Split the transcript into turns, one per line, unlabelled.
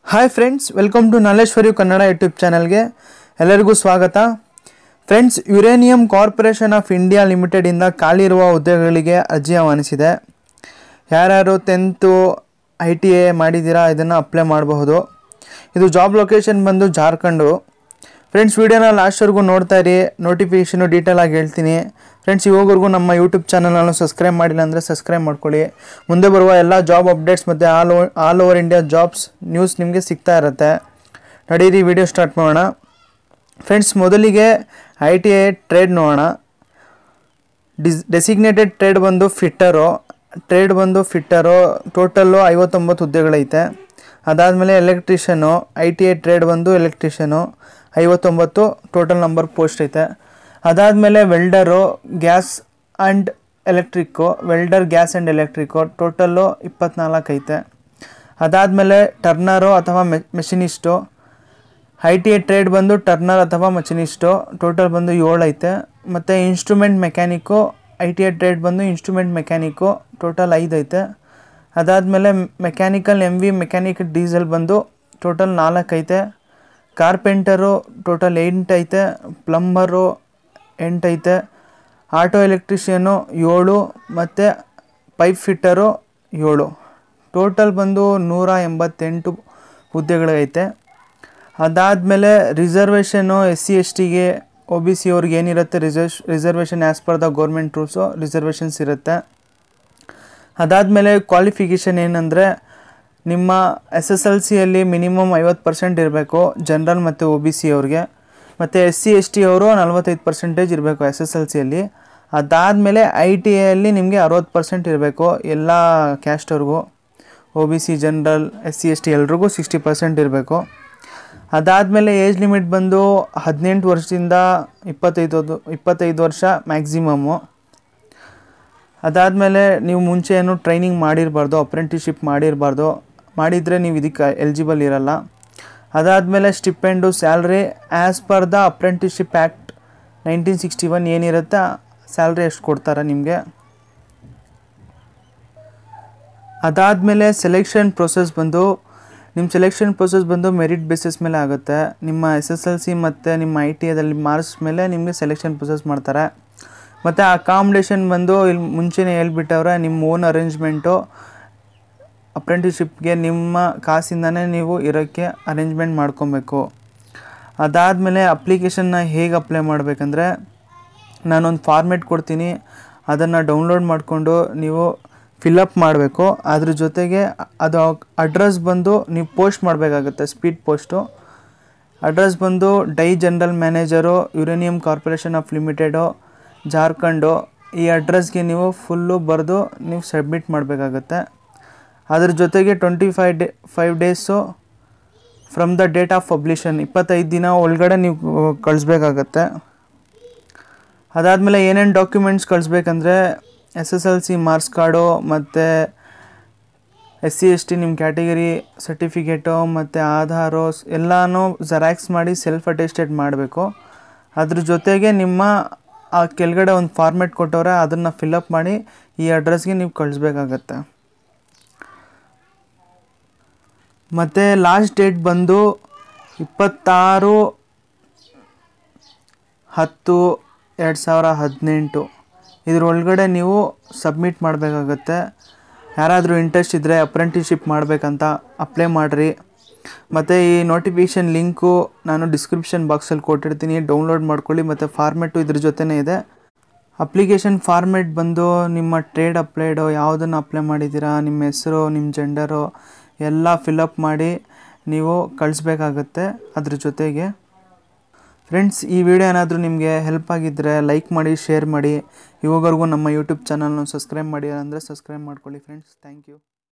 hi friends welcome to Naleshwari Kannada YouTube ಚಾನಲ್ಗೆ ಎಲ್ಲರಿಗೂ ಸ್ವಾಗತ friends uranium corporation of India ಲಿಮಿಟೆಡಿಂದ ಖಾಲಿ ಇರುವ ಹುದ್ದೆಗಳಿಗೆ ಅರ್ಜಿ ಆಹ್ವಾನಿಸಿದೆ ಯಾರ್ಯಾರು ಟೆಂತು ಐ ಟಿ ಎ ಮಾಡಿದ್ದೀರಾ ಇದನ್ನು ಅಪ್ಲೈ ಮಾಡಬಹುದು ಇದು ಜಾಬ್ ಲೊಕೇಶನ್ ಬಂದು ಜಾರ್ಖಂಡು ಫ್ರೆಂಡ್ಸ್ ವೀಡಿಯೋನ ಲಾಸ್ಟ್ವರೆಗೂ ನೋಡ್ತಾ ಇರಿ ನೋಟಿಫಿಕೇಷನು ಡೀಟೇಲ್ ಆಗಿ ಹೇಳ್ತೀನಿ ಫ್ರೆಂಡ್ಸ್ ಇವಾಗವರೆಗೂ ನಮ್ಮ ಯೂಟ್ಯೂಬ್ ಚಾನಲನ್ನು ಸಬ್ಸ್ಕ್ರೈಬ್ ಮಾಡಿಲ್ಲ ಅಂದರೆ ಸಬ್ಸ್ಕ್ರೈಬ್ ಮಾಡ್ಕೊಳ್ಳಿ ಮುಂದೆ ಬರುವ ಎಲ್ಲ ಜಾಬ್ ಅಪ್ಡೇಟ್ಸ್ ಮತ್ತು all over all over India jobs news ನಿಮಗೆ ಸಿಗ್ತಾ ಇರುತ್ತೆ ನಡೀರಿ ವಿಡಿಯೋ ಸ್ಟಾರ್ಟ್ ಮಾಡೋಣ ಫ್ರೆಂಡ್ಸ್ ಮೊದಲಿಗೆ ಐ ಟಿ ಐ ಟ್ರೇಡ್ ನೋಡೋಣ ಡಿಸ್ ಡೆಸಿಗ್ನೇಟೆಡ್ ಟ್ರೇಡ್ ಬಂದು ಫಿಟ್ಟರು ಟ್ರೇಡ್ ಬಂದು ಫಿಟ್ಟರು ಟೋಟಲ್ಲು ಐವತ್ತೊಂಬತ್ತು ಹುದ್ದೆಗಳೈತೆ ಅದಾದಮೇಲೆ electrician I T I trade ಬಂದು ಎಲೆಕ್ಟ್ರಿಷಿಯನು ಐವತ್ತೊಂಬತ್ತು ಟೋಟಲ್ ನಂಬರ್ ಪೋಸ್ಟ್ ಐತೆ ಅದಾದಮೇಲೆ welder gas and electric welder gas and electric total ಇಪ್ಪತ್ನಾಲ್ಕು ಐತೆ ಅದಾದಮೇಲೆ ಟರ್ನರು ಅಥವಾ ಮೆ machinist I T I trade ಬಂದು ಟರ್ನರ್ ಅಥವಾ ಮಚಿನಿಸ್ಟು ಟೋಟಲ್ ಬಂದು ಏಳು ಐತೆ ಮತ್ತು instrument mechanic I T I trade ಬಂದು ಇನ್ಸ್ಟ್ರೂಮೆಂಟ್ ಮೆಕ್ಯಾನಿಕ್ಕು ಟೋಟಲ್ ಐದು ಐತೆ ಅದಾದಮೇಲೆ mechanical M V mechanical diesel ಬಂದು ಟೋಟಲ್ ನಾಲ್ಕು ಐತೆ ಕಾರ್ಪೆಂಟರು ಟೋಟಲ್ ಎಂಟು ಐತೆ ಪ್ಲಂಬರು ಎಂಟು ಐತೆ ಆಟೋ ಎಲೆಕ್ಟ್ರಿಷಿಯನು ಏಳು ಮತ್ತು ಪೈಪ್ ಫಿಟ್ಟರು ಏಳು ಟೋಟಲ್ ಬಂದು ನೂರ ಎಂಬತ್ತೆಂಟು ಹುದ್ದೆಗಳೈತೆ ಅದಾದಮೇಲೆ ರಿಸರ್ವೇಷನ್ನು ಎಸ್ ಸಿ ಎಸ್ ಟಿಗೆ ಒ ಬಿ ಸಿ ಅವ್ರಿಗೆ ಏನಿರುತ್ತೆ reserve reservation as per the government rules reservations ಇರುತ್ತೆ ಅದಾದಮೇಲೆ ಕ್ವಾಲಿಫಿಕೇಷನ್ ಏನಂದರೆ ನಿಮ್ಮ ಎಸ್ ಎಸ್ ಎಲ್ ಸಿಯಲ್ಲಿ ಮಿನಿಮಮ್ ಐವತ್ತು ಪರ್ಸೆಂಟ್ ಇರಬೇಕು ಜನ್ರಲ್ ಮತ್ತು ಒ ಬಿ ಸಿ ಅವ್ರಿಗೆ ಮತ್ತು ಎಸ್ ಸಿ ಎಸ್ ಟಿ ಅವರು ನಲ್ವತ್ತೈದು ಪರ್ಸೆಂಟೇಜ್ ಇರಬೇಕು ಎಸ್ ಎಸ್ ಎಲ್ ಸಿಯಲ್ಲಿ ಅದಾದಮೇಲೆ ಐ ಟಿ ಐಯಲ್ಲಿ ನಿಮಗೆ ಅರವತ್ತು ಪರ್ಸೆಂಟ್ ಇರಬೇಕು ಎಲ್ಲ ಕ್ಯಾಸ್ಟವ್ರಿಗೂ O B C general S C S T ಎಲ್ರಿಗೂ ಸಿಕ್ಸ್ಟಿ ಪರ್ಸೆಂಟ್ ಇರಬೇಕು ಅದಾದಮೇಲೆ ಏಜ್ ಲಿಮಿಟ್ ಬಂದು ಹದಿನೆಂಟು ವರ್ಷದಿಂದ ಇಪ್ಪತ್ತೈದು ಇಪ್ಪತ್ತೈದು ವರ್ಷ ಮ್ಯಾಕ್ಸಿಮಮ್ಮು ಅದಾದಮೇಲೆ ನೀವು ಮುಂಚೆ ಏನು ಟ್ರೈನಿಂಗ್ ಮಾಡಿರಬಾರ್ದು ಅಪ್ರೆಂಟಿಶಿಪ್ ಮಾಡಿರಬಾರ್ದು ಮಾಡಿದರೆ ನೀವು ಇದಕ್ಕೆ ಎಲಿಜಿಬಲ್ ಇರಲ್ಲ ಅದಾದಮೇಲೆ stipend salary as per the apprenticeship act nineteen sixty one ಏನಿರುತ್ತೆ ಸ್ಯಾಲ್ರಿ ಎಷ್ಟು ಕೊಡ್ತಾರೆ ನಿಮಗೆ ಅದಾದಮೇಲೆ ಸೆಲೆಕ್ಷನ್ ಪ್ರೊಸೆಸ್ ಬಂದು ನಿಮ್ಮ ಸೆಲೆಕ್ಷನ್ ಪ್ರೊಸೆಸ್ ಬಂದು ಮೆರಿಟ್ ಬೇಸಿಸ್ ಮೇಲೆ ಆಗುತ್ತೆ ನಿಮ್ಮ ಎಸ್ ಎಸ್ ಎಲ್ ಸಿ ಮತ್ತು ನಿಮ್ಮ ಐ ಟಿ ಐದಲ್ಲಿ ಮಾರ್ಕ್ಸ್ ಮೇಲೆ ನಿಮಗೆ ಸೆಲೆಕ್ಷನ್ ಪ್ರೊಸೆಸ್ ಮಾಡ್ತಾರೆ ಮತ್ತು ಅಕಾಮಿಡೇಷನ್ ಬಂದು ಇಲ್ಲಿ ಮುಂಚೆನೇ ಹೇಳ್ಬಿಟ್ಟವ್ರೆ ನಿಮ್ಮ ಓನ್ ಅರೇಂಜ್ಮೆಂಟು ಅಪ್ರೆಂಟಿಶಿಪ್ಗೆ ನಿಮ್ಮ ಕಾಸಿಂದನೇ ನೀವು ಇರೋಕ್ಕೆ ಅರೇಂಜ್ಮೆಂಟ್ ಮಾಡ್ಕೊಬೇಕು ಅದಾದಮೇಲೆ ಅಪ್ಲಿಕೇಶನ್ನ ಹೇಗೆ ಅಪ್ಲೈ ಮಾಡಬೇಕಂದ್ರೆ ನಾನೊಂದು ಫಾರ್ಮೆಟ್ ಕೊಡ್ತೀನಿ ಅದನ್ನು ಡೌನ್ಲೋಡ್ ಮಾಡಿಕೊಂಡು ನೀವು ಫಿಲಪ್ ಮಾಡಬೇಕು ಅದ್ರ ಜೊತೆಗೆ ಅದು ಅಡ್ರೆಸ್ ಬಂದು ನೀವು ಪೋಸ್ಟ್ ಮಾಡಬೇಕಾಗುತ್ತೆ ಸ್ಪೀಡ್ ಪೋಸ್ಟು ಅಡ್ರೆಸ್ ಬಂದು ಡೈ general manager uranium corporation of limited Jharkhand ಈ ಅಡ್ರೆಸ್ಗೆ ನೀವು ಫುಲ್ಲು ಬರೆದು ನೀವು ಸಬ್ಮಿಟ್ ಮಾಡಬೇಕಾಗತ್ತೆ ಅದ್ರ ಜೊತೆಗೆ twenty five day five days from the date of publication ಇಪ್ಪತ್ತೈದು ದಿನ ಒಳಗಡೆ ನೀವು ಕಳಿಸ್ಬೇಕಾಗತ್ತೆ ಅದಾದಮೇಲೆ ಏನೇನು ಡಾಕ್ಯುಮೆಂಟ್ಸ್ ಕಳಿಸ್ಬೇಕಂದ್ರೆ S S L C marks card ಮತ್ತು ಎಸ್ ಸಿ ಎಸ್ ಟಿ ನಿಮ್ಮ ಕ್ಯಾಟಗರಿ ಸರ್ಟಿಫಿಕೇಟು ಮತ್ತು ಆಧಾರು ಎಲ್ಲನೂ ಜೆರಾಕ್ಸ್ ಮಾಡಿ ಸೆಲ್ಫ್ ಅಟೆಸ್ಟೆಡ್ ಮಾಡಬೇಕು ಅದ್ರ ಜೊತೆಗೆ ನಿಮ್ಮ ಆ ಕೆಳಗಡೆ ಒಂದು ಫಾರ್ಮೆಟ್ ಕೊಟ್ಟವ್ರೆ ಅದನ್ನು ಫಿಲಪ್ ಮಾಡಿ ಈ ಅಡ್ರೆಸ್ಗೆ ನೀವು ಕಳಿಸ್ಬೇಕಾಗತ್ತೆ ಮತ್ತು ಲಾಸ್ಟ್ ಡೇಟ್ ಬಂದು ಇಪ್ಪತ್ತಾರು ಹತ್ತು ಎರಡು ಸಾವಿರ ಹದಿನೆಂಟು ಇದ್ರೊಳಗಡೆ ನೀವು ಸಬ್ಮಿಟ್ ಮಾಡಬೇಕಾಗತ್ತೆ ಯಾರಾದರೂ ಇಂಟ್ರೆಸ್ಟ್ ಇದ್ದರೆ ಅಪ್ರೆಂಟಿಶಿಪ್ ಮಾಡಬೇಕಂತ ಅಪ್ಲೈ ಮಾಡಿರಿ ಮತ್ತು ಈ ನೋಟಿಫಿಕೇಷನ್ ಲಿಂಕು ನಾನು ಡಿಸ್ಕ್ರಿಪ್ಷನ್ ಬಾಕ್ಸಲ್ಲಿ ಕೊಟ್ಟಿರ್ತೀನಿ ಡೌನ್ಲೋಡ್ ಮಾಡ್ಕೊಳ್ಳಿ ಮತ್ತು ಫಾರ್ಮೆಟು ಇದ್ರ ಜೊತೆನೇ ಇದೆ ಅಪ್ಲಿಕೇಶನ್ ಫಾರ್ಮೆಟ್ ಬಂದು ನಿಮ್ಮ ಟ್ರೇಡ್ ಅಪ್ಲೈಡು ಯಾವುದನ್ನು ಅಪ್ಲೈ ಮಾಡಿದ್ದೀರಾ ನಿಮ್ಮ ಹೆಸರು ನಿಮ್ಮ ಜೆಂಡರು ಎಲ್ಲ ಫಿಲಪ್ ಮಾಡಿ ನೀವು ಕಳಿಸ್ಬೇಕಾಗತ್ತೆ ಅದ್ರ ಜೊತೆಗೆ ಫ್ರೆಂಡ್ಸ್ ಈ ವಿಡಿಯೋ ಏನಾದರೂ ನಿಮಗೆ ಹೆಲ್ಪ್ ಆಗಿದ್ದರೆ ಲೈಕ್ ಮಾಡಿ ಶೇರ್ ಮಾಡಿ ಇವಾಗವರೆಗೂ ನಮ್ಮ ಯೂಟ್ಯೂಬ್ ಚಾನಲ್ನ ಸಬ್ಸ್ಕ್ರೈಬ್ ಮಾಡಿ ಅಂದರೆ ಸಬ್ಸ್ಕ್ರೈಬ್ ಮಾಡ್ಕೊಳ್ಳಿ ಫ್ರೆಂಡ್ಸ್ ಥ್ಯಾಂಕ್ ಯು